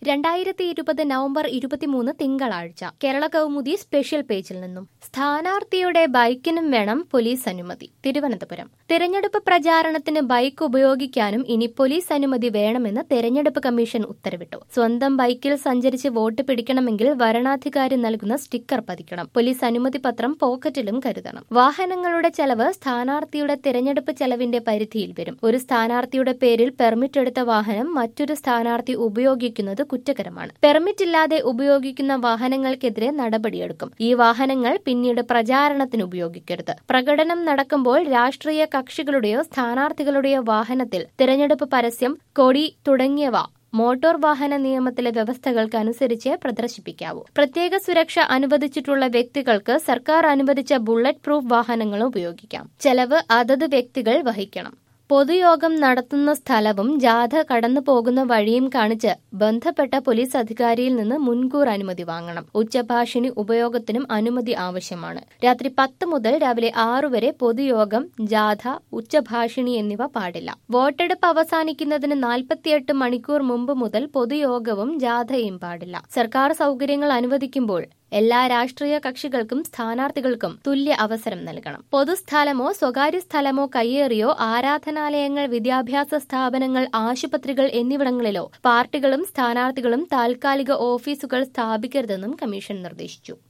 രണ്ടായിരത്തി ഇരുപത് നവംബർ ഇരുപത്തിമൂന്ന് തിങ്കളാഴ്ച കേരള കൗമുദി സ്പെഷ്യൽ പേജിൽ നിന്നും സ്ഥാനാർത്ഥിയുടെ ബൈക്കിനും വേണം പോലീസ് അനുമതി തിരുവനന്തപുരം തിരഞ്ഞെടുപ്പ് പ്രചാരണത്തിന് ബൈക്ക് ഉപയോഗിക്കാനും ഇനി പോലീസ് അനുമതി വേണമെന്ന് തെരഞ്ഞെടുപ്പ് കമ്മീഷൻ ഉത്തരവിട്ടു സ്വന്തം ബൈക്കിൽ സഞ്ചരിച്ച് വോട്ട് പിടിക്കണമെങ്കിൽ വരണാധികാരി നൽകുന്ന സ്റ്റിക്കർ പതിക്കണം പോലീസ് അനുമതി പത്രം പോക്കറ്റിലും കരുതണം വാഹനങ്ങളുടെ ചെലവ് സ്ഥാനാർത്ഥിയുടെ തിരഞ്ഞെടുപ്പ് ചെലവിന്റെ പരിധിയിൽ വരും ഒരു സ്ഥാനാർത്ഥിയുടെ പേരിൽ പെർമിറ്റ് എടുത്ത വാഹനം മറ്റൊരു സ്ഥാനാർത്ഥി ഉപയോഗിക്കുന്നത് കുറ്റകരമാണ് പെർമിറ്റ് ഇല്ലാതെ ഉപയോഗിക്കുന്ന വാഹനങ്ങൾക്കെതിരെ നടപടിയെടുക്കും ഈ വാഹനങ്ങൾ പിന്നീട് പ്രചാരണത്തിന് ഉപയോഗിക്കരുത് പ്രകടനം നടക്കുമ്പോൾ രാഷ്ട്രീയ കക്ഷികളുടെയോ സ്ഥാനാർത്ഥികളുടെയോ വാഹനത്തിൽ തിരഞ്ഞെടുപ്പ് പരസ്യം കൊടി തുടങ്ങിയവ മോട്ടോർ വാഹന നിയമത്തിലെ വ്യവസ്ഥകൾക്ക് അനുസരിച്ച് പ്രദർശിപ്പിക്കാവൂ പ്രത്യേക സുരക്ഷ അനുവദിച്ചിട്ടുള്ള വ്യക്തികൾക്ക് സർക്കാർ അനുവദിച്ച ബുള്ളറ്റ് പ്രൂഫ് വാഹനങ്ങൾ ഉപയോഗിക്കാം ചെലവ് അതത് വ്യക്തികൾ വഹിക്കണം പൊതുയോഗം നടത്തുന്ന സ്ഥലവും ജാഥ കടന്നു പോകുന്ന വഴിയും കാണിച്ച് ബന്ധപ്പെട്ട പോലീസ് അധികാരിയിൽ നിന്ന് മുൻകൂർ അനുമതി വാങ്ങണം ഉച്ചഭാഷിണി ഉപയോഗത്തിനും അനുമതി ആവശ്യമാണ് രാത്രി പത്ത് മുതൽ രാവിലെ ആറു വരെ പൊതുയോഗം ജാഥ ഉച്ചഭാഷിണി എന്നിവ പാടില്ല വോട്ടെടുപ്പ് അവസാനിക്കുന്നതിന് നാൽപ്പത്തിയെട്ട് മണിക്കൂർ മുമ്പ് മുതൽ പൊതുയോഗവും ജാഥയും പാടില്ല സർക്കാർ സൗകര്യങ്ങൾ അനുവദിക്കുമ്പോൾ എല്ലാ രാഷ്ട്രീയ കക്ഷികൾക്കും സ്ഥാനാർത്ഥികൾക്കും തുല്യ അവസരം നൽകണം പൊതുസ്ഥലമോ സ്വകാര്യ സ്ഥലമോ കയ്യേറിയോ ആരാധനാലയങ്ങൾ വിദ്യാഭ്യാസ സ്ഥാപനങ്ങൾ ആശുപത്രികൾ എന്നിവിടങ്ങളിലോ പാർട്ടികളും സ്ഥാനാർത്ഥികളും താൽക്കാലിക ഓഫീസുകൾ സ്ഥാപിക്കരുതെന്നും കമ്മീഷൻ നിർദ്ദേശിച്ചു